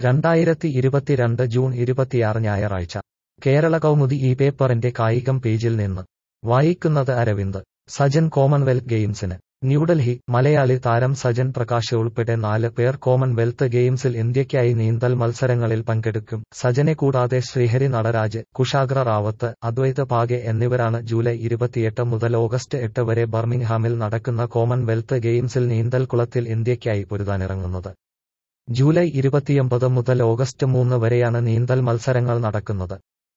രണ്ടായിരത്തി ഇരുപത്തിരണ്ട് ജൂൺ ഇരുപത്തിയാറ് ഞായറാഴ്ച കേരള കൗമുദി ഈ പേപ്പറിന്റെ കായികം പേജിൽ നിന്ന് വായിക്കുന്നത് അരവിന്ദ് സജൻ കോമൺവെൽത്ത് ഗെയിംസിന് ന്യൂഡൽഹി മലയാളി താരം സജൻ പ്രകാശ് ഉൾപ്പെടെ നാല് പേർ കോമൺവെൽത്ത് ഗെയിംസിൽ ഇന്ത്യയ്ക്കായി നീന്തൽ മത്സരങ്ങളിൽ പങ്കെടുക്കും സജനെ കൂടാതെ ശ്രീഹരി നടരാജ് കുഷാഗ്ര റാവത്ത് അദ്വൈത് പാകെ എന്നിവരാണ് ജൂലൈ ഇരുപത്തിയെട്ട് മുതൽ ഓഗസ്റ്റ് എട്ട് വരെ ബർമിംഗ്ഹാമിൽ നടക്കുന്ന കോമൺവെൽത്ത് ഗെയിംസിൽ നീന്തൽ കുളത്തിൽ ഇന്ത്യയ്ക്കായി പൊരുതാനിറങ്ങുന്നത് ജൂലൈ ഇരുപത്തിയൊമ്പത് മുതൽ ഓഗസ്റ്റ് മൂന്ന് വരെയാണ് നീന്തൽ മത്സരങ്ങൾ നടക്കുന്നത്